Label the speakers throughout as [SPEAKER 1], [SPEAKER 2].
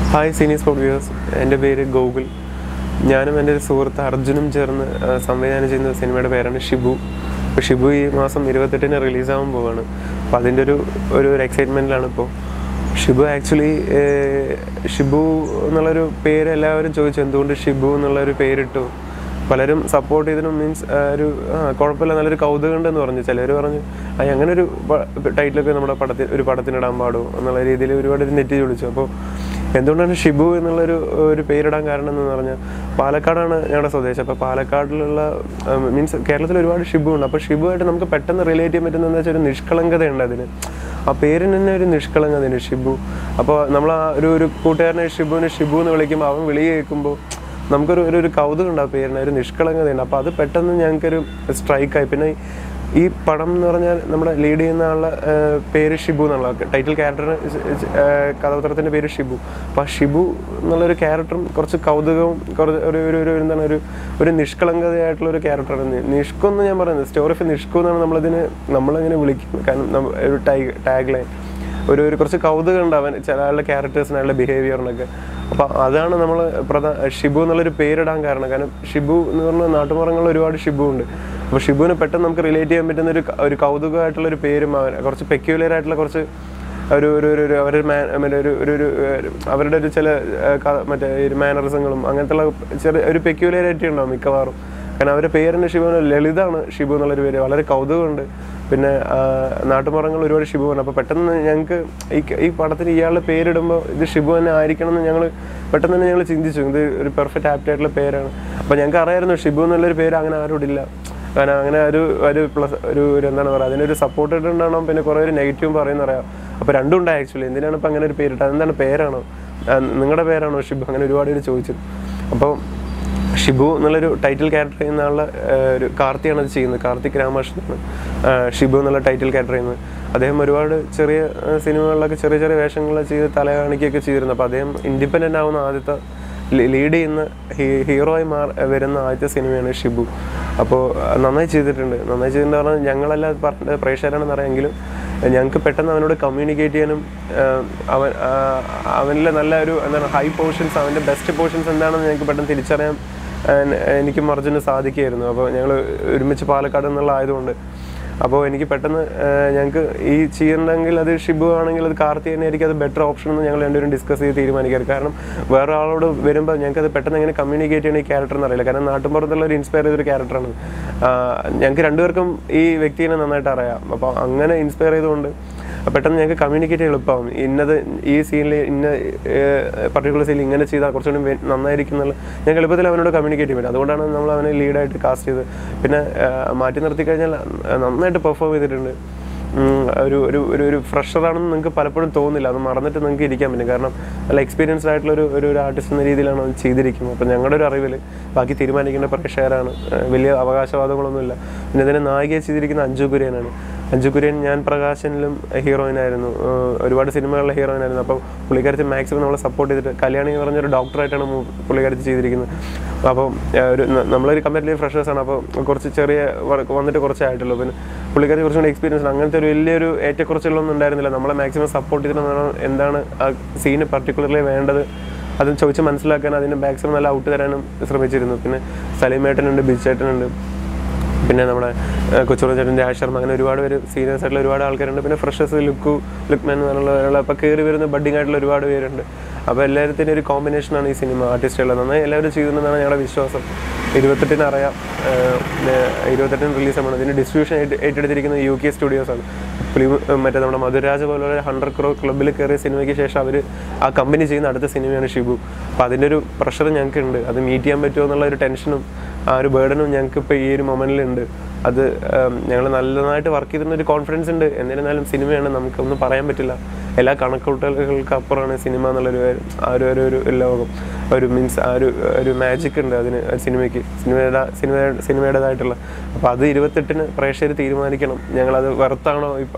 [SPEAKER 1] Hi senior sport viewers എൻ്റെ പേര് ഗോകുൽ ഞാനും എൻ്റെ ഒരു സുഹൃത്ത് അർജുനും ചേർന്ന് ആ, സംവിധാനം ചെയ്യുന്ന സിനിമയുടെ പേരാണ് ഷിബു അപ്പോൾ ഷിബു ഈ മാസം ഇരുപത്തെട്ടിന് റിലീസാകാൻ പോവാണ് അപ്പോൾ അതിൻ്റെ ഒരു ഒരു ഒരു എക്സൈറ്റ്മെൻറ്റിലാണ് ഇപ്പോൾ ഷിബു ആക്ച്വലി ഷിബു എന്നുള്ളൊരു പേര് എല്ലാവരും ചോദിച്ചു എന്തുകൊണ്ട് ഷിബു എന്നുള്ളൊരു പേരിട്ടു പലരും സപ്പോർട്ട് ചെയ്തതിനും മീൻസ് ഒരു ആ, കുഴപ്പമില്ല നല്ലൊരു കൗതുകം ഉണ്ടെന്ന് പറഞ്ഞു ചിലർ പറഞ്ഞു ആ അങ്ങനെ ഒരു ടൈറ്റിലൊക്കെ നമ്മുടെ പടത്തിൽ ഒരു പടത്തിനിടാൻ പാടുമോ എന്നുള്ള രീതിയിൽ ഒരുപാട് നെറ്റ് വിളിച്ചു അപ്പോൾ എന്തുകൊണ്ടാണ് ഷിബു എന്നുള്ളൊരു ഒരു പേരിടാൻ കാരണം എന്ന് പറഞ്ഞാൽ പാലക്കാടാണ് ഞങ്ങളുടെ സ്വദേശം അപ്പോൾ പാലക്കാടിലുള്ള മീൻസ് കേരളത്തിൽ ഒരുപാട് ഷിബു ഉണ്ട് അപ്പോൾ ഷിബു ആയിട്ട് നമുക്ക് പെട്ടെന്ന് റിലേറ്റ് ചെയ്യാൻ പറ്റുന്നതെന്ന് വെച്ചാൽ ഒരു നിഷ്കളങ്കതയുണ്ട് അതിന് ആ പേരിന് തന്നെ ഒരു നിഷ്കളങ്കതയുണ്ട് ഷിബു അപ്പോൾ നമ്മൾ ആ ഒരു ഒരു കൂട്ടുകാരനെ ഷിബുവിനെ ഷിബു എന്ന് വിളിക്കുമ്പോൾ അവൻ വിളി കേൾക്കുമ്പോൾ നമുക്കൊരു ഒരു ഒരു കൗതുകം ഉണ്ട് ആ പേരിന് ഒരു നിഷ്കളങ്കതയുണ്ട് അപ്പോൾ അത് പെട്ടെന്ന് ഞങ്ങൾക്കൊരു സ്ട്രൈക്കായി പിന്നെ ഈ പടം എന്ന് പറഞ്ഞാൽ നമ്മുടെ ലീഡ് ചെയ്യുന്ന ആളുടെ ഏഹ്, പേര് ഷിബു എന്നുള്ള ടൈറ്റിൽ ക്യാരക്ടറിന് കഥാപാത്രത്തിൻ്റെ പേര് ഷിബു അപ്പോൾ ആ ഷിബു എന്നുള്ളൊരു ക്യാരക്ടറും കുറച്ച് കൗതുകവും കുറച്ച് ഒരു ഒരു ഒരു എന്താണ് ഒരു ഒരു നിഷ്കളങ്കതയായിട്ടുള്ള ഒരു ക്യാരക്ടറാണ് നിഷ്കു എന്ന് ഞാൻ പറയുന്നത് സ്റ്റോറി ഓഫ് നിഷ്കു എന്നാണ് നമ്മളതിന് നമ്മളങ്ങനെ വിളിക്കുന്നത് കാരണം നമ്മ- ഒരു ടൈ ടാഗ് ലൈൻ ഒരു ഒരു കുറച്ച് കൗതുകം ഉണ്ട് അവൻ ചില ആളുടെ ക്യാരക്ടേഴ്സിന് അയാളുടെ ബിഹേവിയറിനൊക്കെ അപ്പോൾ അതാണ് നമ്മൾ പ്രധാന ഷിബു എന്നുള്ളൊരു പേരിടാൻ കാരണം കാരണം ഷിബു എന്ന് പറഞ്ഞാൽ നാട്ടുമറങ്ങളിൽ ഒരുപാട് ഷിബു ഉണ്ട് അപ്പോൾ ഷിബുവിനെ പെട്ടെന്ന് നമുക്ക് റിലേറ്റ് ചെയ്യാൻ പറ്റുന്ന ഒരു ക- ഒരു കൗതുകമായിട്ടുള്ള ഒരു പേരും അവൻ കുറച്ച് പെക്യുലർ ആയിട്ടുള്ള കുറച്ച് ഒരു ഒരു ഒരു ഒരു അവരുടെ മാൻ മറ്റേ ഒരു ഒരു ഒരു ഏഹ്, അവരുടെ ഒരു ചില ഏഹ്, ക- മറ്റേ ഒരു മാനറിസങ്ങളും അങ്ങനത്തെ ഉള്ള ചെറിയ ഒരു പെക്യുലാരിറ്റി ഉണ്ടാവും മിക്കവാറും കാരണം അവരുടെ പേരിന് ഷിബു എന്ന് ലളിതാണ് ഷിബു എന്നുള്ളൊരു പേര് വളരെ കൗതുകമുണ്ട് പിന്നെ ആ, നാട്ടുമറങ്ങൾ ഒരുപാട് ഷിബു ആണ് അപ്പോൾ പെട്ടെന്ന് ഞങ്ങൾക്ക് ഈ ഈ പടത്തിന് ഇയാളുടെ പേരിടുമ്പോൾ ഇത് ഷിബു തന്നെ ആയിരിക്കണം എന്ന് ഞങ്ങൾ പെട്ടെന്ന് തന്നെ ഞങ്ങൾ ചിന്തിച്ചു ഇത് ഒരു പെർഫെക്റ്റ് ആപ്റ്റ് ആയിട്ടുള്ള പേരാണ് അപ്പോൾ ഞങ്ങൾക്ക് അറിയായിരുന്നു ഷിബു എന്നുള്ളൊരു പേര് അങ്ങനെ ആരോടും ഇല്ല കാരണം അങ്ങനെ ഒരു ഒരു പ്ലസ് ഒരു ഒരു എന്താണ് പറയുക അതിനൊരു സപ്പോർട്ട് ഉണ്ടാവണം പിന്നെ കുറേ ഒരു നെഗറ്റീവും പറയുന്ന അറിയാം അപ്പോൾ രണ്ടും ഉണ്ടായി ആക്ച്വലി എന്തിനാണ് ഇപ്പോൾ അങ്ങനെ ഒരു പേരിട്ടത് അതെന്താണ് പേരാണോ ആ, നിങ്ങളുടെ പേരാണോ ഷിബു അങ്ങനെ ഒരുപാട് പേര് ചോദിച്ചു അപ്പോൾ ഷിബു എന്നുള്ളൊരു ടൈറ്റിൽ ക്യാരക്ടർ ചെയ്യുന്ന ആളുടെ ഏഹ്, ഒരു കാർത്തിയാണ് അത് ചെയ്യുന്നത് കാർത്തിക് രാമകൃഷ്ണനാണ് ഏഹ്, ഷിബു എന്നുള്ള ടൈറ്റിൽ ക്യാരക്ടർ ചെയ്യുന്നത് അദ്ദേഹം ഒരുപാട് ചെറിയ ഏഹ്, സിനിമകളിലൊക്കെ ചെറിയ ചെറിയ വേഷങ്ങൾ ചെയ്ത് തല കാണിക്കുകയൊക്കെ ചെയ്തിരുന്നു അപ്പോൾ അദ്ദേഹം ഇൻഡിപെൻഡൻ്റ് ആവുന്ന ആദ്യത്തെ ലീഡ് ചെയ്യുന്ന ഹീറോ ആയി മാർ വരുന്ന ആദ്യത്തെ സിനിമയാണ് ഷിബു അപ്പോൾ നന്നായി ചെയ്തിട്ടുണ്ട് നന്നായി ചെയ്തിട്ടുണ്ട് പറഞ്ഞാൽ ഞങ്ങളെല്ലാം പറഞ്ഞ പ്രേക്ഷകരാണെന്ന് അറിയാമെങ്കിലും ഞങ്ങൾക്ക് പെട്ടെന്ന് അവനോട് കമ്മ്യൂണിക്കേറ്റ് ചെയ്യാനും ആഹ്, അവൻ ആഹ്, അവനിലെ നല്ല ഒരു എന്താണ് ഹൈ പോർഷൻസ് അവൻ്റെ ബെസ്റ്റ് പോർഷൻസ് എന്താണെന്ന് ഞങ്ങൾക്ക് പെട്ടെന്ന് തിരിച്ചറിയാൻ ആഹ്, എനിക്കും അർജുന് സാധിക്കുമായിരുന്നു അപ്പോൾ ഞങ്ങൾ ഒരുമിച്ച് പാലക്കാട് എന്നുള്ള ആയതുകൊണ്ട് അപ്പോൾ എനിക്ക് പെട്ടെന്ന് ആഹ്, ഞങ്ങൾക്ക് ഈ ചെയ്യണമെങ്കിൽ അത് ഷിബു ആണെങ്കിൽ അത് കാർത്തി തന്നെയായിരിക്കും അത് ബെറ്റർ ഓപ്ഷൻ എന്ന് ഞങ്ങൾ രണ്ടുപേരും ഡിസ്കസ് ചെയ്ത് തീരുമാനിക്കാറ് കാരണം വേറെ ആളോട് വരുമ്പോൾ ഞങ്ങൾക്ക് അത് പെട്ടെന്ന് എങ്ങനെ കമ്മ്യൂണിക്കേറ്റ് ചെയ്യണം ഈ ക്യാരക്ടർ എന്നറിയില്ല കാരണം നാട്ടുമ്പുറത്തുള്ള ഒരു ഇൻസ്പയർ ചെയ്തൊരു ക്യാരക്ടറാണ് ഞങ്ങൾക്ക് രണ്ടുപേർക്കും ഈ വ്യക്തിനെ നന്നായിട്ട് അറിയാം അപ്പോൾ അങ്ങനെ ഇൻസ്പയർ ചെയ്തുകൊണ്ട് പെട്ടെന്ന് ഞങ്ങൾക്ക് കമ്മ്യൂണിക്കേറ്റ് ചെയ്യാൻ എളുപ്പമാവും ഇന്നത് ഈ സീനിൽ ഇന്ന പർട്ടിക്കുലർ സീനിൽ ഇങ്ങനെ ചെയ്താൽ കുറച്ചുകൂടി വെ- നന്നായിരിക്കും എന്നുള്ള ഞങ്ങൾക്ക് എളുപ്പത്തിൽ അവനോട് കമ്മ്യൂണിക്കേറ്റ് ചെയ്യാൻ പറ്റും അതുകൊണ്ടാണ് നമ്മൾ അവനെ ലീഡായിട്ട് കാസ്റ്റ് ചെയ്ത് പിന്നെ ആ, മാറ്റി നിർത്തി കഴിഞ്ഞാൽ നന്നായിട്ട് പെർഫോം ചെയ്തിട്ടുണ്ട് ഉം, ഒരു ഒരു ഒരു ഒരു ഫ്രഷറാണെന്ന് നിങ്ങൾക്ക് പലപ്പോഴും തോന്നില്ല അത് മറന്നിട്ട് നിങ്ങൾക്ക് ഇരിക്കാൻ പറ്റും കാരണം നല്ല എക്സ്പീരിയൻസ്ഡ് ആയിട്ടുള്ള ഒരു ഒരു ഒരു ആർട്ടിസ്റ്റ് എന്ന രീതിയിലാണ് അത് ചെയ്തിരിക്കുന്നത് അപ്പോൾ ഞങ്ങളുടെ ഒരു അറിവിൽ ബാക്കി തീരുമാനിക്കേണ്ട പ്രേക്ഷകരാണ് ആ, വലിയ അവകാശവാദങ്ങളൊന്നുമില്ല പിന്നെ ഇതിനെ നായികയെ ചെയ്തിരിക്കുന്ന അഞ്ജു കുര്യനാണ് അഞ്ജു കുര്യൻ ഞാൻ പ്രകാശനിലും ഹീറോയിനായിരുന്നു ഒരുപാട് സിനിമകളിലെ ഹീറോയിനായിരുന്നു അപ്പോൾ പുള്ളിക്കാരത്തി മാക്സിമം നമ്മളെ സപ്പോർട്ട് ചെയ്തിട്ട് കല്യാണി എന്ന് പറഞ്ഞൊരു ഡോക്ടറായിട്ടാണ് മൂ- പുള്ളിക്കാരത്തി ചെയ്തിരിക്കുന്നത് അപ്പം ആ, ഒരു ന- നമ്മളൊരു കമ്പാരിറ്റീവ് ഫ്രഷേഴ്സാണ് അപ്പോൾ കുറച്ച് ചെറിയ വർക്ക് വന്നിട്ട് കുറച്ചായിട്ടുള്ളൂ പിന്നെ പുള്ളിക്കാരി കുറച്ചും കൂടി എക്സ്പീരിയൻസ് അങ്ങനത്തെ ഒരു വലിയൊരു ഏറ്റക്കുറച്ചിലൊന്നും ഉണ്ടായിരുന്നില്ല നമ്മളെ മാക്സിമം സപ്പോർട്ട് ചെയ്തിട്ട് എന്താണ് ആ സീന് പർട്ടിക്കുലർലി വേണ്ടത് അത് ചോദിച്ച് മനസ്സിലാക്കാൻ അതിന് മാക്സിമം നല്ല ഔട്ട് തരാനും ശ്രമിച്ചിരുന്നു പിന്നെ സലീമേട്ടനുണ്ട് ബിച്ചേട്ടനുണ്ട് പിന്നെ നമ്മുടെ കൊച്ചുറ ചേട്ടൻ രാജ് ശർമ്മ അങ്ങനെ ഒരുപാട് പേര് സീനിയേഴ്സ് ആയിട്ടുള്ള ഒരുപാട് ആൾക്കാരുണ്ട് പിന്നെ ഫ്രഷേഴ്സ് ലുക്കു ലുക്മാൻ എന്നുള്ള ഒരാൾ അപ്പോൾ കയറി വരുന്ന ബഡ്ഡിങ് ആയിട്ടുള്ള ഒരുപാട് പേരുണ്ട് അപ്പോൾ എല്ലാവരുത്തിൻ്റെ ഒരു കോമ്പിനേഷനാണ് ഈ സിനിമ ആർട്ടിസ്റ്റുകൾ നന്നായി എല്ലാവരും ചെയ്തിട്ടുണ്ടെന്നാണ് ഞങ്ങളുടെ വിശ്വാസം ഇരുപത്തെട്ടിന് അറിയാം ഏഹ്, ഏഹ്, ഇരുപത്തെട്ടിന് റിലീസ് ആണ് ഇതിന് ഡിസ്ട്രിബ്യൂഷൻ ഏറ്റെടുത്തിരിക്കുന്നത് യു കെ സ്റ്റുഡിയോസാണ് ഫിലിം മറ്റേ നമ്മുടെ മധുരാജ് പോലുള്ള ഹൺഡ്രഡ് ക്രോ ക്ലബ്ബിൽ കയറിയ സിനിമയ്ക്ക് ശേഷം അവർ ആ കമ്പനി ചെയ്യുന്ന അടുത്ത സിനിമയാണ് ഷിബു അപ്പോൾ അതിൻ്റെ ഒരു പ്രഷർ ഞങ്ങൾക്ക് ഉണ്ട് അത് മീറ്റ് ചെയ്യാൻ പറ്റുമോ എന്നുള്ള ഒരു ടെൻഷനും ആ ഒരു ബേർഡനും ഞങ്ങൾക്ക് ഇപ്പോൾ ഈ ഒരു മൊമെൻറ്റിലുണ്ട് അത് ഞങ്ങൾ നല്ലതായിട്ട് വർക്ക് ചെയ്തിരുന്ന ഒരു കോൺഫിഡൻസ് ഉണ്ട് എന്നിരുന്നാലും സിനിമയാണ് നമുക്കൊന്നും പറയാൻ പറ്റില്ല എല്ലാ കണക്കൂട്ടലുകൾക്ക് അപ്പുറമാണ് സിനിമ എന്നുള്ളൊരു ആ ഒരു ഒരു ഒരു ലോകം ഒരു മീൻസ് ആ ഒരു ഒരു മാജിക് ഉണ്ട് അതിന് ആ സിനിമയ്ക്ക് സിനിമയുടെ സിനിമ സിനിമയുടേതായിട്ടുള്ള അപ്പോൾ അത് ഇരുപത്തെട്ടിന് പ്രേക്ഷകർ തീരുമാനിക്കണം ഞങ്ങളത് വെറുത്താണോ ഇപ്പം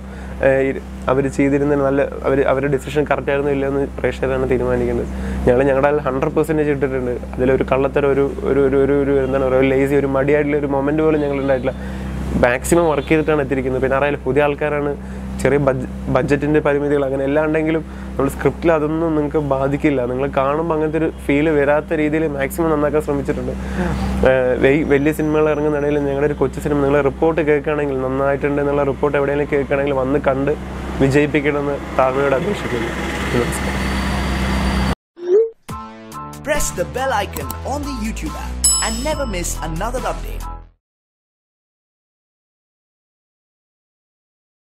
[SPEAKER 1] അവർ ചെയ്തിരുന്ന നല്ല അവർ അവരുടെ ഡിസിഷൻ കറക്റ്റ് ആയിരുന്നോ ഇല്ലയോ എന്ന് പ്രേക്ഷകരാണ് തീരുമാനിക്കേണ്ടത് ഞങ്ങൾ ഞങ്ങളുടെ ഹൺഡ്രഡ് പെർസെൻറ്റേജ് ഇട്ടിട്ടുണ്ട് അതിലൊരു കള്ളത്തരം ഒരു ഒരു ഒരു ഒരു ഒരു എന്താണ് പറയുക ഒരു ലേസി ഒരു മടിയായിട്ടുള്ള ഒരു മൊമെൻറ്റ് പോലും ഞങ്ങൾ ഉണ്ടായിട്ടില്ല മാക്സിമം വർക്ക് ചെയ്തിട്ടാണ് എത്തിയിരിക്കുന്നത് പിന്നെ അറിയാലോ പുതിയ ആൾക്കാരാണ് ചെറിയ ബഡ്ജ ബഡ്ജറ്റിൻ്റെ പരിമിതികൾ അങ്ങനെ എല്ലാം ഉണ്ടെങ്കിലും നമ്മൾ സ്ക്രിപ്റ്റിൽ അതൊന്നും നിങ്ങൾക്ക് ബാധിക്കില്ല നിങ്ങൾ കാണുമ്പോൾ അങ്ങനത്തെ ഒരു ഫീല് വരാത്ത രീതിയിൽ മാക്സിമം നന്നാക്കാൻ ശ്രമിച്ചിട്ടുണ്ട് ഏഹ് വെ- വലിയ സിനിമകൾ ഇറങ്ങുന്നിടയിൽ ഞങ്ങളുടെ ഒരു കൊച്ചു സിനിമ നിങ്ങൾ റിപ്പോർട്ട് കേൾക്കുകയാണെങ്കിൽ നന്നായിട്ടുണ്ട് എന്നുള്ള റിപ്പോർട്ട് എവിടെയെങ്കിലും കേൾക്കുകയാണെങ്കിൽ വന്ന് കണ്ട് വിജയിപ്പിക്കണമെന്ന് താഴ്മയോട് അപേക്ഷിക്കുന്നു നമസ്കാരം
[SPEAKER 2] Press the bell icon on the YouTube app and never miss another update.